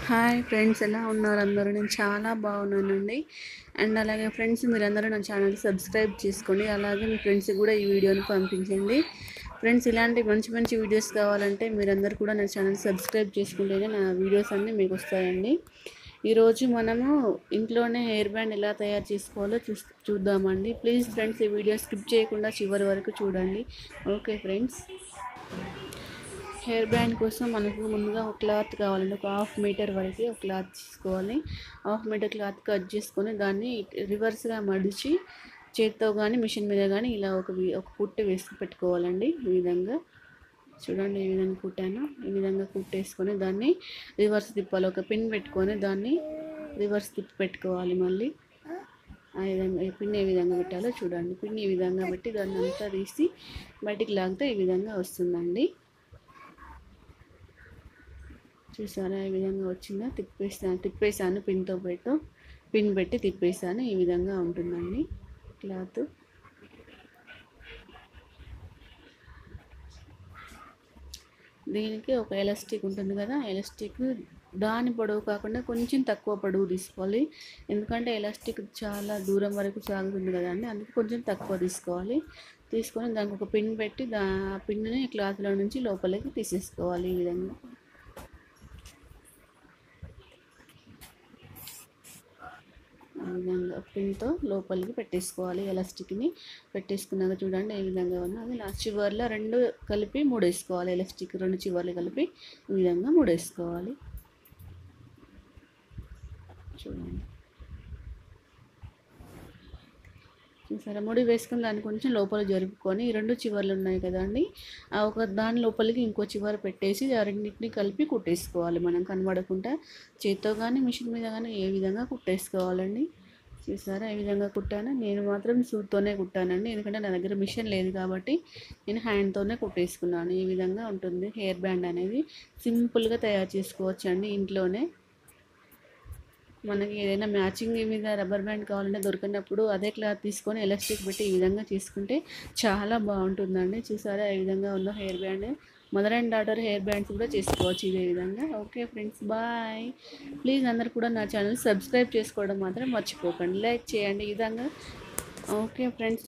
hi friends ఎలా ఉన్నారు అందరూ నేను చాలా బాగున్నానండి అండ్ అలాగే ఫ్రెండ్స్ మీరందరూ నా ఛానల్ సబ్స్క్రైబ్ చేసుకోండి అలాగే మీ ఫ్రెండ్స్కి కూడా ఈ వీడియోని పంపించండి ఫ్రెండ్స్ ఇలాంటి మంచి మంచి వీడియోస్ కావాలంటే మీరందరూ కూడా నా ఛానల్ సబ్స్క్రైబ్ చేసుకుంటేనే నా వీడియోస్ అన్నీ మీకు వస్తాయండి ఈరోజు మనము ఇంట్లోనే హెయిర్ బ్యాండ్ ఎలా తయారు చేసుకోవాలో చూ చూద్దామండి ప్లీజ్ ఫ్రెండ్స్ ఈ వీడియో స్కిప్ చేయకుండా చివరి వరకు చూడండి ఓకే ఫ్రెండ్స్ హెయిర్ బ్యాండ్ కోసం మనకు ముందుగా ఒక క్లాత్ కావాలండి ఒక హాఫ్ మీటర్ వరకు ఒక క్లాత్ తీసుకోవాలి హాఫ్ మీటర్ క్లాత్ కట్ చేసుకొని దాన్ని రివర్స్గా మడిచి చేత్తో కానీ మిషన్ మీద కానీ ఇలా ఒక వి- ఒక కుట్టు వేసి పెట్టుకోవాలండి ఈ విధంగా చూడండి ఈ విధంగా కుట్టాను ఈ విధంగా కుట్టేసుకొని దాన్ని రివర్స్ తిప్పాలి ఒక పిన్ పెట్టుకొని దాన్ని రివర్స్ తిప్పి పెట్టుకోవాలి మళ్ళీ ఆ విధంగా ఈ పిన్ ఏ విధంగా పెట్టాలో చూడండి పిన్ ఈ విధంగా పెట్టి దాన్ని అంతా తీసి బయటికి లాగితే ఈ విధంగా వస్తుందండి చూసారా ఈ విధంగా వచ్చిందా తిప్పేసాను తిప్పేసాను పిన్తో పెట్టు పిన్ పెట్టి తిప్పేసాను ఈ విధంగా ఉంటుందండి క్లాత్ దీనికి ఒక ఎలాస్టిక్ ఉంటుంది కదా ఎలాస్టిక్ దాని పొడవు కాకుండా కొంచెం తక్కువ పొడవు తీసుకోవాలి ఎందుకంటే ఎలాస్టిక్ చాలా దూరం వరకు సాగుతుంది కదా అండి అందుకే కొంచెం తక్కువ తీసుకోవాలి తీసుకొని దానికి ఒక పిన్ పెట్టి దా ఆ పిన్ని క్లాత్లో నుంచి లోపలికి తీసేసుకోవాలి ఈ విధంగా ఆ విధంగా పిన్తో లోపలికి పెట్టేసుకోవాలి ఎలాస్టిక్ని పెట్టేసుకున్నాక చూడండి ఏ విధంగా ఉన్నది లాస్ట్ చివర్లో రెండు కలిపి మూడేసుకోవాలి ఎలాస్టిక్ రెండు చివర్లు కలిపి ఈ విధంగా మూడేసుకోవాలి చూడండి చూసారా ముడి వేసుకుని దాన్ని కొంచెం లోపల జరుపుకొని ఈ రెండు చివర్లు ఉన్నాయి కదండి ఆ ఒక దాని లోపలికి ఇంకో చివర పెట్టేసి ఆ రెండింటిని కలిపి కుట్టేసుకోవాలి మనం కనబడకుండా చేత్తో కానీ మిషన్ మీద కానీ ఏ విధంగా కుట్టేసుకోవాలండి చూసారా ఏ విధంగా కుట్టాను నేను మాత్రం సూత్తోనే కుట్టానండి ఎందుకంటే నా దగ్గర మిషన్ లేదు కాబట్టి నేను హ్యాండ్తోనే కుట్టేసుకున్నాను ఈ విధంగా ఉంటుంది హెయిర్ బ్యాండ్ అనేది సింపుల్గా తయారు చేసుకోవచ్చు అండి ఇంట్లోనే మనకి ఏదైనా మ్యాచింగ్ మీద రబ్బర్ బ్యాండ్ కావాలంటే దొరికినప్పుడు అదే క్లాత్ తీసుకొని ఎలాస్టిక్ పెట్టి ఈ విధంగా తీసుకుంటే చాలా బాగుంటుందండి చూసారా ఏ విధంగా ఉందో hair band mother and daughter hair bands కూడా చేసుకోవచ్చు ఇదే విధంగా ఓకే ఫ్రెండ్స్ బాయ్ ప్లీజ్ అందరు కూడా నా ఛానల్ సబ్స్క్రైబ్ చేసుకోవడం మాత్రం మర్చిపోకండి లైక్ చేయండి ఈ విధంగా ఓకే ఫ్రెండ్స్